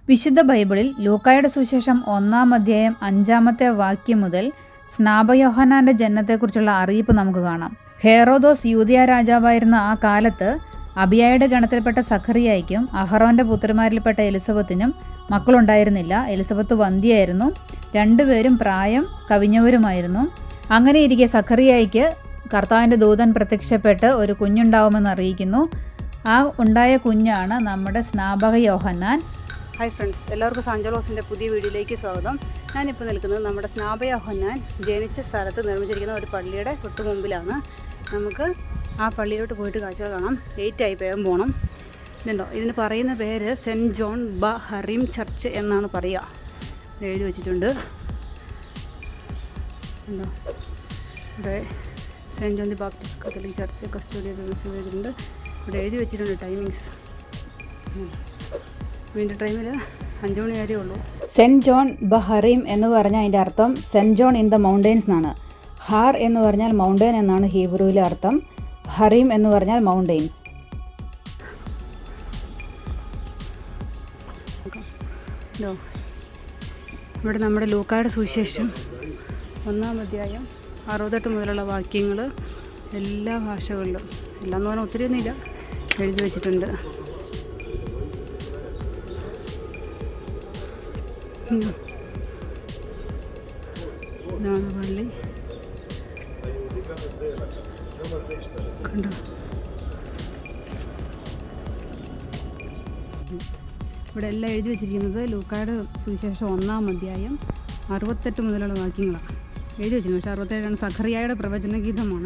വിശുദ്ധ ബൈബിളിൽ ലൂക്കായുടെ സുവിശേഷം ഒന്നാം അധ്യായം അഞ്ചാമത്തെ വാക്യം മുതൽ സ്നാപയോഹനാന്റെ ജനനത്തെക്കുറിച്ചുള്ള അറിയിപ്പ് നമുക്ക് കാണാം ഹേറോദോസ് യൂതിയ രാജാവായിരുന്ന ആ കാലത്ത് അബിയായുടെ ഗണത്തിൽപ്പെട്ട സഖറിയായിക്കും അഹറോന്റെ പുത്രിമാരിൽപ്പെട്ട എലിസബത്തിനും മക്കളുണ്ടായിരുന്നില്ല എലിസബത്ത് വന്ധ്യയായിരുന്നു രണ്ടുപേരും പ്രായം കവിഞ്ഞവരുമായിരുന്നു അങ്ങനെയിരിക്കെ സഖറിയായിക്ക് കർത്താവിൻ്റെ ദൂതൻ പ്രത്യക്ഷപ്പെട്ട് ഒരു കുഞ്ഞുണ്ടാവുമെന്ന് അറിയിക്കുന്നു ആ ഉണ്ടായ കുഞ്ഞാണ് നമ്മുടെ സ്നാപക യോഹന്നാൻ ഹായ് ഫ്രണ്ട്സ് എല്ലാവർക്കും സാഞ്ചലോസിൻ്റെ പുതിയ വീഡിയോയിലേക്ക് സ്വാഗതം ഞാനിപ്പോൾ നിൽക്കുന്നത് നമ്മുടെ സ്നാപയോഹന്നാൻ ജനിച്ച സ്ഥലത്ത് നിർമ്മിച്ചിരിക്കുന്ന ഒരു പള്ളിയുടെ തൊട്ട് മുമ്പിലാണ് നമുക്ക് ആ പള്ളിയിലോട്ട് പോയിട്ട് കാഴ്ചകൾ കാണാം ലേറ്റ് ആയി വേഗം പോകണം ഇതുണ്ടോ ഇതിന് പറയുന്ന പേര് സെൻറ്റ് ജോൺ ബ ഹറീം ചർച്ച് എന്നാണ് പറയുക ഇത് എഴുതി വെച്ചിട്ടുണ്ട് ഉണ്ടോ ഇവിടെ saint John the Baptist catholic church കസ്റ്റോഡിയ ചെയ്തിട്ടുണ്ട് ഇവിടെ എഴുതി വെച്ചിട്ടുണ്ട് ടൈമിങ്സ് വീണ്ടും ടൈമിൽ അഞ്ച് മണി വരെ ഉള്ളൂ സെൻറ്റ് ജോൺ ബഹറീം എന്ന് പറഞ്ഞാൽ അതിൻ്റെ അർത്ഥം saint John in the mountains എന്നാണ് ഹാർ എന്ന് പറഞ്ഞാൽ മൗണ്ടെയിൻ എന്നാണ് ഹീബ്രുവിലെ അർത്ഥം ഹറീം എന്ന് പറഞ്ഞാൽ മൗണ്ടെയ്ൻസ് ഇതോ ഇവിടെ നമ്മുടെ ലൂക്കായുടെ സുവിശേഷം ഒന്നാം അധ്യായം അറുപത്തെട്ട് മുതലുള്ള വാക്യങ്ങൾ എല്ലാ ഭാഷകളിലും എല്ലാം എന്ന് പറഞ്ഞാൽ ഒത്തിരി ഒന്നുമില്ല എഴുതി വെച്ചിട്ടുണ്ട് ഉം. ഇതാണ് പള്ളി കണ്ടോ ഇവിടെ എല്ലാം എഴുതി വെച്ചിരിക്കുന്നത് ലൂക്കായുടെ സുവിശേഷം ഒന്നാം അധ്യായം അറുപത്തെട്ട് മുതലുള്ള വാക്യങ്ങളാണ് എഴുതി വെച്ചിരുന്നു പക്ഷേ അറുപത്തേഴാണ് സഖറിയായുടെ പ്രവചന ഗീതമാണ്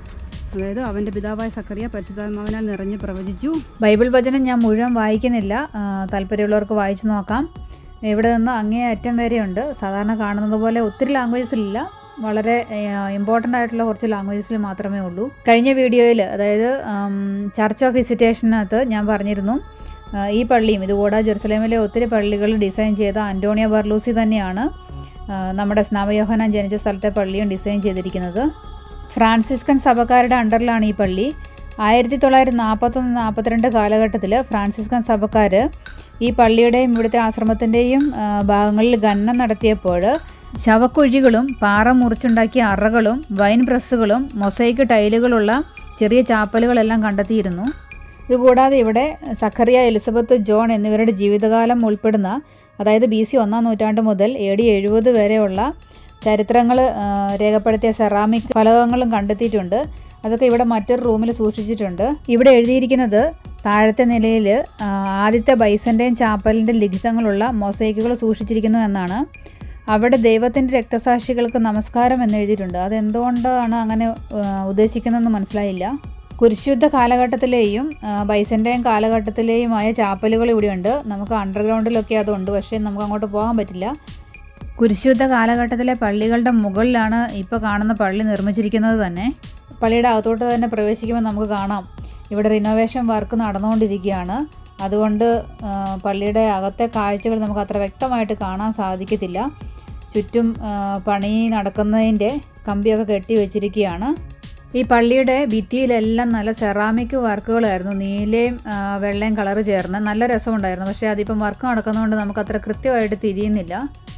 അതായത് അവൻ്റെ പിതാവായ സഖറിയ പരിശുദ്ധാത്മാവിനാൽ നിറഞ്ഞ് പ്രവചിച്ചു ബൈബിൾ വചനം ഞാൻ മുഴുവൻ വായിക്കുന്നില്ല ആ, താല്പര്യമുള്ളവർക്ക് വായിച്ചു നോക്കാം ഇവിടെ നിന്ന് അങ്ങേ അറ്റം വരെയുണ്ട് സാധാരണ കാണുന്നത് പോലെ ഒത്തിരി ലാംഗ്വേജസിലില്ല വളരെ ഇമ്പോർട്ടൻ്റ് ആയിട്ടുള്ള കുറച്ച് ലാംഗ്വേജസിൽ മാത്രമേ ഉള്ളൂ കഴിഞ്ഞ വീഡിയോയിൽ അതായത് ചർച്ച് ഓഫ് വിസിറ്റേഷനകത്ത് ഞാൻ പറഞ്ഞിരുന്നു ആ, ഈ പള്ളിയും ഇതുകൂടാതെ ജെറുസലേമിലെ ഒത്തിരി പള്ളികൾ ഡിസൈൻ ചെയ്ത അന്റോണിയോ ബർലൂസി തന്നെയാണ് ആ, നമ്മുടെ സ്നാമയോഹനാൻ ജനിച്ച സ്ഥലത്തെ പള്ളിയും ഡിസൈൻ ചെയ്തിരിക്കുന്നത് ഫ്രാൻസിസ്കൻ സഭക്കാരുടെ അണ്ടറിലാണ് ഈ പള്ളി ആയിരത്തി തൊള്ളായിരത്തി നാൽപ്പത്തൊന്ന് നാൽപ്പത്തിരണ്ട് കാലഘട്ടത്തിൽ ഫ്രാൻസിസ്കൻ സഭക്കാർ ഈ പള്ളിയുടെയും ഇവിടുത്തെ ആശ്രമത്തിൻ്റെയും ആ, ഭാഗങ്ങളിൽ ഖനനം നടത്തിയപ്പോൾ ശവക്കുഴികളും പാറ മുറിച്ചുണ്ടാക്കിയ അറകളും വൈൻ പ്രസ്സുകളും മൊസൈക്ക് ടൈലുകളുള്ള ചെറിയ ചാപ്പലുകളെല്ലാം കണ്ടെത്തിയിരുന്നു ഇതുകൂടാതെ ഇവിടെ സഖറിയ എലിസബത്ത് ജോൺ എന്നിവരുടെ ജീവിതകാലം ഉൾപ്പെടുന്ന അതായത് ബി സി ഒന്നാം നൂറ്റാണ്ട് മുതൽ എ ഡി എഴുപത് വരെയുള്ള ചരിത്രങ്ങൾ രേഖപ്പെടുത്തിയ സെറാമിക് ഫലകങ്ങളും കണ്ടെത്തിയിട്ടുണ്ട് അതൊക്കെ ഇവിടെ മറ്റൊരു റൂമിൽ സൂക്ഷിച്ചിട്ടുണ്ട് ഇവിടെ എഴുതിയിരിക്കുന്നത് താഴത്തെ നിലയിൽ ആദ്യത്തെ ബൈസൻ്റെയും ചാപ്പലിൻ്റെ ലിഖിതങ്ങളുള്ള മൊസൈക്കുകൾ സൂക്ഷിച്ചിരിക്കുന്നു എന്നാണ് അവിടെ ദൈവത്തിൻ്റെ രക്തസാക്ഷികൾക്ക് നമസ്കാരം എന്ന് എഴുതിയിട്ടുണ്ട് അതെന്തുകൊണ്ടാണ് അങ്ങനെ ആ, ഉദ്ദേശിക്കുന്നതെന്ന് മനസ്സിലായില്ല കുരിശുദ്ധ കാലഘട്ടത്തിലെയും ആ, ബൈസൻ്റെയും കാലഘട്ടത്തിലെയുമായ ചാപ്പലുകൾ ഇവിടെയുണ്ട് നമുക്ക് അണ്ടർഗ്രൗണ്ടിലൊക്കെ അതുണ്ട് പക്ഷേ നമുക്ക് അങ്ങോട്ട് പോകാൻ പറ്റില്ല കുരിശുദ്ധ കാലഘട്ടത്തിലെ പള്ളികളുടെ മുകളിലാണ് ഇപ്പോൾ കാണുന്ന പള്ളി നിർമ്മിച്ചിരിക്കുന്നത് തന്നെ പള്ളിയുടെ അകത്തോട്ട് തന്നെ പ്രവേശിക്കുമ്പോൾ നമുക്ക് കാണാം ഇവിടെ റിനോവേഷൻ വർക്ക് നടന്നുകൊണ്ടിരിക്കുകയാണ് അതുകൊണ്ട് ആ, പള്ളിയുടെ അകത്തെ കാഴ്ചകൾ നമുക്ക് അത്ര വ്യക്തമായിട്ട് കാണാൻ സാധിക്കത്തില്ല ചുറ്റും ആ, പണി നടക്കുന്നതിൻ്റെ കമ്പിയൊക്കെ കെട്ടി വെച്ചിരിക്കുകയാണ് ഈ പള്ളിയുടെ ഭിത്തിയിലെല്ലാം നല്ല സെറാമിക് വർക്കുകളായിരുന്നു നീലയും ആ, വെള്ളയും കളറ് ചേർന്ന് നല്ല രസമുണ്ടായിരുന്നു പക്ഷേ അതിപ്പം വർക്ക് നടക്കുന്നതുകൊണ്ട് നമുക്ക് അത്ര കൃത്യമായിട്ട് തിരിയുന്നില്ല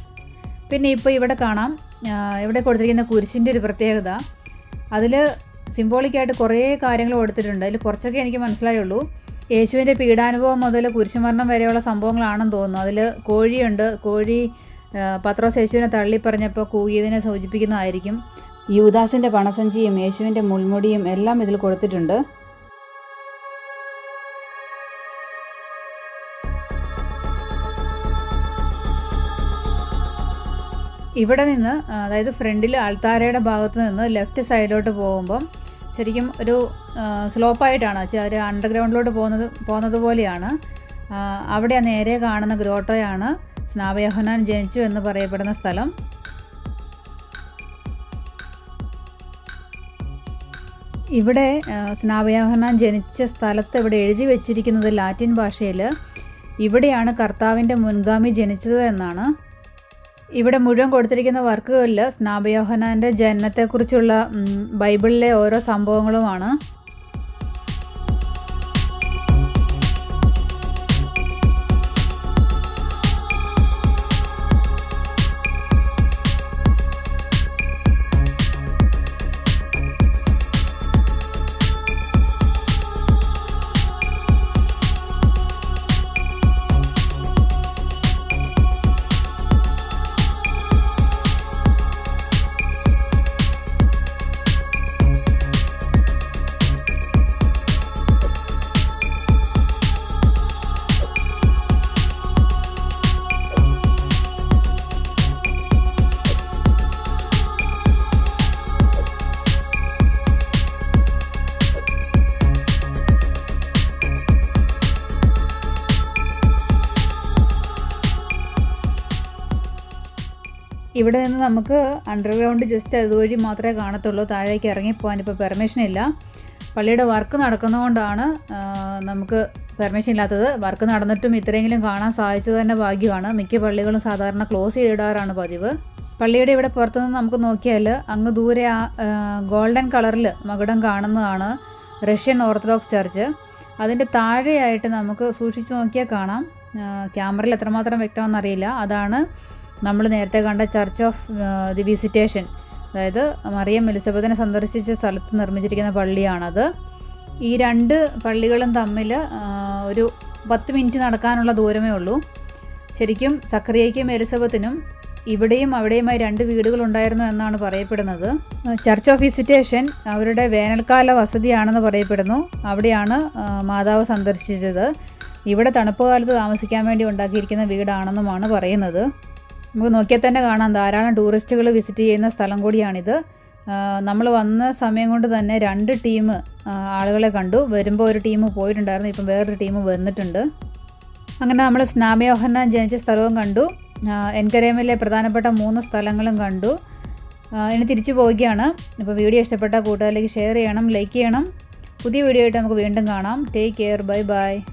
പിന്നെ ഇപ്പോൾ ഇവിടെ കാണാം ആ, ഇവിടെ കൊടുത്തിരിക്കുന്ന കുരിശിൻ്റെ ഒരു പ്രത്യേകത അതിൽ സിംബോളിക്കായിട്ട് കുറേ കാര്യങ്ങൾ കൊടുത്തിട്ടുണ്ട് അതിൽ കുറച്ചൊക്കെ എനിക്ക് മനസ്സിലായുള്ളൂ യേശുവിൻ്റെ പീഡാനുഭവം മുതൽ കുരിശുമരണം വരെയുള്ള സംഭവങ്ങളാണെന്ന് തോന്നുന്നു അതിൽ കോഴിയുണ്ട് കോഴി ആ, പത്രോസ് യേശുവിനെ തള്ളിപ്പറഞ്ഞപ്പോൾ കൂകിയതിനെ സൂചിപ്പിക്കുന്നതായിരിക്കും യൂദാസിൻ്റെ പണസഞ്ചിയും യേശുവിൻ്റെ മുൾമുടിയും എല്ലാം ഇതിൽ കൊടുത്തിട്ടുണ്ട് ഇവിടെ നിന്ന് ആ, അതായത് ഫ്രണ്ടിൽ ആൾത്താരയുടെ ഭാഗത്ത് നിന്ന് ലെഫ്റ്റ് സൈഡിലോട്ട് പോകുമ്പം ശരിക്കും ഒരു സ്ലോപ്പായിട്ടാണ് ഒരു അണ്ടർഗ്രൗണ്ടിലോട്ട് പോകുന്നത് പോകുന്നത് പോലെയാണ് ആ, അവിടെ ആ നേരെ കാണുന്ന ഗ്രോട്ടോയാണ് സ്നാപയോഹനാൻ ജനിച്ചു എന്ന് പറയപ്പെടുന്ന സ്ഥലം ഇവിടെ ആ, സ്നാപയോഹനാൻ ജനിച്ച സ്ഥലത്ത് ഇവിടെ എഴുതി വെച്ചിരിക്കുന്നത് ലാറ്റിൻ ഭാഷയിൽ ഇവിടെയാണ് കർത്താവിൻ്റെ മുൻഗാമി ജനിച്ചത് എന്നാണ് ഇവിടെ മുഴുവൻ കൊടുത്തിരിക്കുന്ന വർക്കുകളിൽ സ്നാപയോഹനാൻ്റെ ജനനത്തെക്കുറിച്ചുള്ള ഉം, ബൈബിളിലെ ഓരോ സംഭവങ്ങളുമാണ് ഇവിടെ നിന്ന് നമുക്ക് അണ്ടർഗ്രൗണ്ട് ജസ്റ്റ് അതുവഴി മാത്രമേ കാണത്തുള്ളൂ താഴേക്ക് ഇറങ്ങിപ്പോകാൻ ഇപ്പോൾ പെർമിഷൻ ഇല്ല പള്ളിയുടെ വർക്ക് നടക്കുന്നതുകൊണ്ടാണ് ആ, നമുക്ക് പെർമിഷൻ ഇല്ലാത്തത് വർക്ക് നടന്നിട്ടും ഇത്രയെങ്കിലും കാണാൻ സാധിച്ചത് തന്നെ ഭാഗ്യമാണ് മിക്ക പള്ളികളും സാധാരണ ക്ലോസ് ചെയ്തിടാറാണ് പതിവ് പള്ളിയുടെ ഇവിടെ പുറത്തുനിന്ന് നമുക്ക് നോക്കിയാൽ അങ്ങ് ദൂരെ ആ ആ, ഗോൾഡൻ കളറിൽ മകുടം കാണുന്നതാണ് റഷ്യൻ ഓർത്തഡോക്സ് ചർച്ച് അതിൻ്റെ താഴെയായിട്ട് നമുക്ക് സൂക്ഷിച്ച് നോക്കിയാൽ കാണാം ആ, ക്യാമറയിൽ എത്രമാത്രം വ്യക്തമാണെന്നറിയില്ല അതാണ് നമ്മൾ നേരത്തെ കണ്ട ചർച്ച് ഓഫ് ദി വിസിറ്റേഷൻ അതായത് മറിയം എലിസബത്തിനെ സന്ദർശിച്ച സ്ഥലത്ത് നിർമ്മിച്ചിരിക്കുന്ന പള്ളിയാണത് ഈ രണ്ട് പള്ളികളും തമ്മിൽ ആ, ഒരു പത്ത് മിനിറ്റ് നടക്കാനുള്ള ദൂരമേ ഉള്ളൂ ശരിക്കും സക്രിയയ്ക്കും എലിസബത്തിനും ഇവിടെയും അവിടെയുമായി രണ്ട് വീടുകളുണ്ടായിരുന്നു എന്നാണ് പറയപ്പെടുന്നത് ചർച്ച് ഓഫ് വിസിറ്റേഷൻ അവരുടെ വേനൽക്കാല വസതിയാണെന്ന് പറയപ്പെടുന്നു അവിടെയാണ് ആ, മാതാവ് സന്ദർശിച്ചത് ഇവിടെ തണുപ്പ് കാലത്ത് താമസിക്കാൻ വേണ്ടി ഉണ്ടാക്കിയിരിക്കുന്ന വീടാണെന്നുമാണ് പറയുന്നത് നമുക്ക് നോക്കിയാൽ തന്നെ കാണാം ധാരാളം ടൂറിസ്റ്റുകൾ വിസിറ്റ് ചെയ്യുന്ന സ്ഥലം കൂടിയാണിത് നമ്മൾ വന്ന സമയം കൊണ്ട് തന്നെ രണ്ട് ടീം ആളുകളെ കണ്ടു വരുമ്പോൾ ഒരു ടീം പോയിട്ടുണ്ടായിരുന്നു ഇപ്പം വേറൊരു ടീം വന്നിട്ടുണ്ട് അങ്ങനെ നമ്മൾ സ്നാമയോഹന്നാൻ ജനിച്ച സ്ഥലവും കണ്ടു ആ, എൻകരേമിലെ പ്രധാനപ്പെട്ട മൂന്ന് സ്ഥലങ്ങളും കണ്ടു ആ, ഇനി തിരിച്ചു പോവുകയാണ് ഇപ്പോൾ വീഡിയോ ഇഷ്ടപ്പെട്ട കൂട്ടുകാരിലേക്ക് ഷെയർ ചെയ്യണം ലൈക്ക് ചെയ്യണം പുതിയ വീഡിയോ ആയിട്ട് നമുക്ക് വീണ്ടും കാണാം ടേക്ക് കെയർ ബൈ ബൈ